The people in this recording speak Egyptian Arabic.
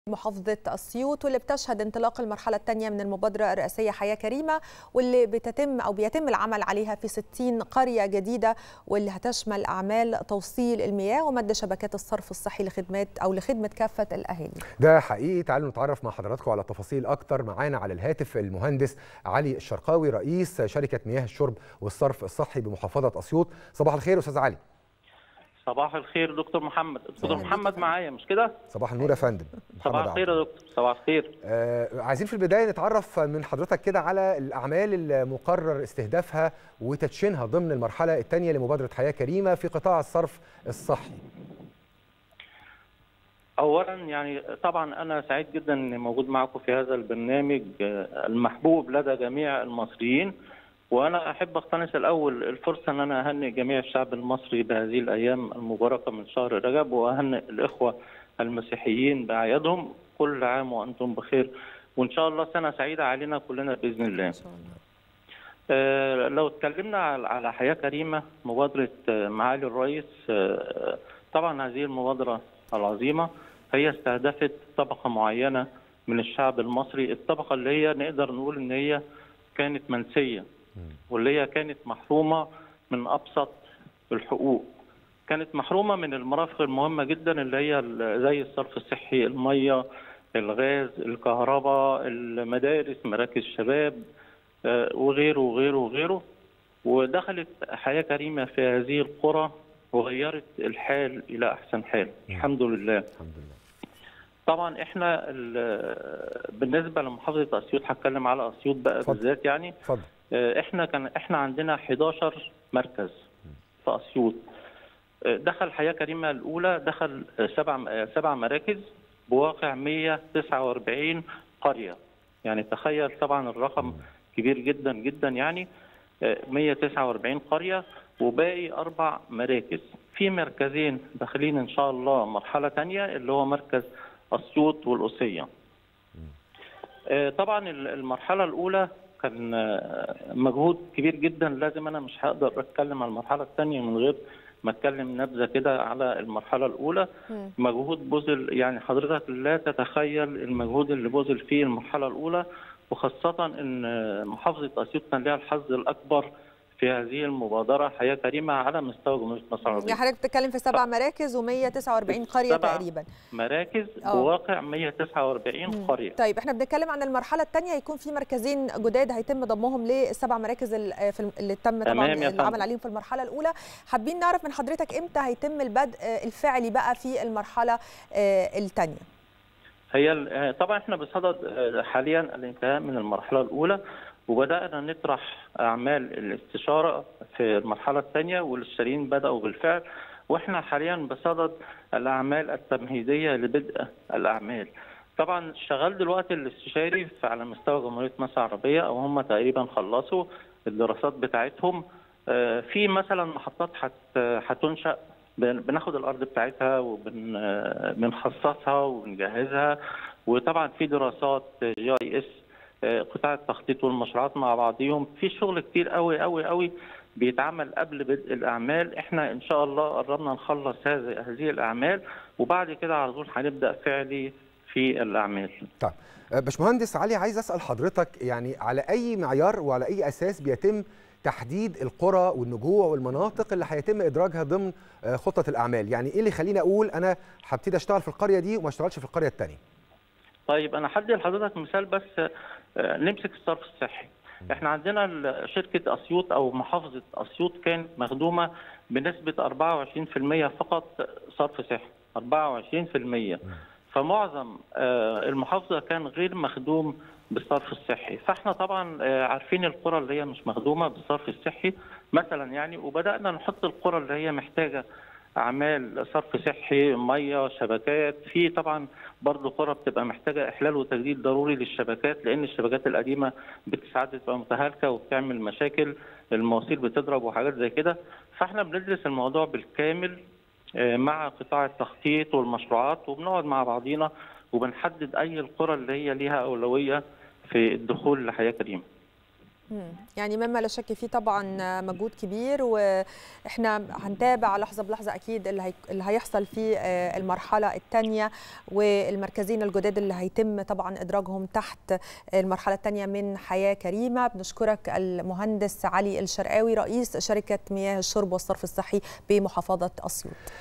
محافظة أسيوط واللي بتشهد انطلاق المرحلة الثانية من المبادرة الرئاسية حياة كريمة واللي بتتم أو بيتم العمل عليها في 60 قرية جديدة واللي هتشمل أعمال توصيل المياه ومد شبكات الصرف الصحي لخدمات أو لخدمة كافة الأهالي ده حقيقي تعالوا نتعرف مع حضراتكم على تفاصيل أكتر معانا على الهاتف المهندس علي الشرقاوي رئيس شركة مياه الشرب والصرف الصحي بمحافظة أسيوط صباح الخير أستاذ علي صباح الخير دكتور محمد دكتور محمد معايا مش كده صباح النور يا فندم صباح الخير يا دكتور صباح الخير آه عايزين في البدايه نتعرف من حضرتك كده على الاعمال اللي مقرر استهدافها وتدشينها ضمن المرحله الثانيه لمبادره حياه كريمه في قطاع الصرف الصحي اولا يعني طبعا انا سعيد جدا اني موجود معكم في هذا البرنامج المحبوب لدى جميع المصريين وانا احب اقتنص الاول الفرصه ان انا اهنئ جميع الشعب المصري بهذه الايام المباركه من شهر رجب واهنئ الاخوه المسيحيين باعيادهم كل عام وانتم بخير وان شاء الله سنه سعيده علينا كلنا باذن الله. إن شاء الله. آه لو اتكلمنا على حياه كريمه مبادره معالي الرئيس آه طبعا هذه المبادره العظيمه هي استهدفت طبقه معينه من الشعب المصري الطبقه اللي هي نقدر نقول ان هي كانت منسيه واللي هي كانت محرومه من ابسط الحقوق كانت محرومه من المرافق المهمه جدا اللي هي زي الصرف الصحي الميه الغاز الكهرباء المدارس مراكز الشباب وغيره وغيره وغيره ودخلت حياه كريمه في هذه القرى وغيرت الحال الى احسن حال الحمد لله الحمد لله طبعا احنا بالنسبه لمحافظه اسيوط هتكلم على اسيوط بقى فضل. بالذات يعني اتفضل احنا كان احنا عندنا 11 مركز في اسيوط دخل حياه كريمه الاولى دخل سبع سبع مراكز بواقع 149 قريه يعني تخيل طبعا الرقم كبير جدا جدا يعني 149 قريه وباقي اربع مراكز في مركزين داخلين ان شاء الله مرحله ثانيه اللي هو مركز اسيوط والقصيه طبعا المرحله الاولى كان مجهود كبير جدا لازم انا مش هقدر اتكلم عن المرحله الثانيه من غير ما اتكلم نبذه كده على المرحله الاولى م. مجهود بذل يعني حضرتك لا تتخيل المجهود اللي بذل فيه المرحله الاولى وخاصه ان محافظه اسيوط كان لها الحظ الاكبر في هذه المبادره حياه كريمه على مستوى جمهوريه مصر العربيه. يعني حضرتك بتتكلم في سبع مراكز و149 قريه تقريبا. مراكز بواقع 149 مم. قريه. طيب احنا بنتكلم عن المرحله الثانيه هيكون في مركزين جداد هيتم ضمهم للسبع مراكز اللي تم طبعا العمل عليهم في المرحله الاولى. حابين نعرف من حضرتك امتى هيتم البدء الفعلي بقى في المرحله الثانيه. هي طبعا احنا بصدد حاليا الانتهاء من المرحله الاولى وبدانا نطرح اعمال الاستشاره في المرحله الثانيه والمستشارين بداوا بالفعل واحنا حاليا بصدد الاعمال التمهيديه لبدء الاعمال. طبعا شغال دلوقتي الاستشاري على مستوى جمهوريه مصر العربيه او هم تقريبا خلصوا الدراسات بتاعتهم في مثلا محطات هتنشا بناخد الارض بتاعتها وبنخصصها وبنجهزها وطبعا في دراسات جي اي اس قطاع التخطيط والمشروعات مع بعضهم في شغل كتير قوي قوي قوي بيتعمل قبل بدء الاعمال احنا ان شاء الله قربنا نخلص هذه هذه الاعمال وبعد كده على طول هنبدا فعلي في الاعمال طيب باشمهندس علي عايز اسال حضرتك يعني على اي معيار وعلى اي اساس بيتم تحديد القرى والنجوع والمناطق اللي هيتم ادراجها ضمن خطه الاعمال يعني ايه اللي يخليني اقول انا هبتدي اشتغل في القريه دي وما اشتغلش في القريه الثانيه طيب انا هدي لحضرتك مثال بس نمسك الصرف الصحي احنا عندنا شركه اسيوط او محافظه اسيوط كانت مخدومه بنسبه 24% فقط صرف صحي 24% فمعظم المحافظه كان غير مخدوم بالصرف الصحي فاحنا طبعا عارفين القرى اللي هي مش مخدومه بالصرف الصحي مثلا يعني وبدانا نحط القرى اللي هي محتاجه اعمال صرف صحي ميه شبكات في طبعا برضه قرى بتبقى محتاجه احلال وتجديد ضروري للشبكات لان الشبكات القديمه ساعات بتبقى متهالكه وبتعمل مشاكل المواسير بتضرب وحاجات زي كده فاحنا بندرس الموضوع بالكامل مع قطاع التخطيط والمشروعات وبنقعد مع بعضينا وبنحدد اي القرى اللي هي ليها اولويه في الدخول لحياه كريمه. يعني مما لا شك فيه طبعا مجهود كبير واحنا هنتابع لحظه بلحظه اكيد اللي, هي... اللي هيحصل في المرحله الثانيه والمركزين الجداد اللي هيتم طبعا ادراجهم تحت المرحله الثانيه من حياه كريمه بنشكرك المهندس علي الشرقاوي رئيس شركه مياه الشرب والصرف الصحي بمحافظه اسيوط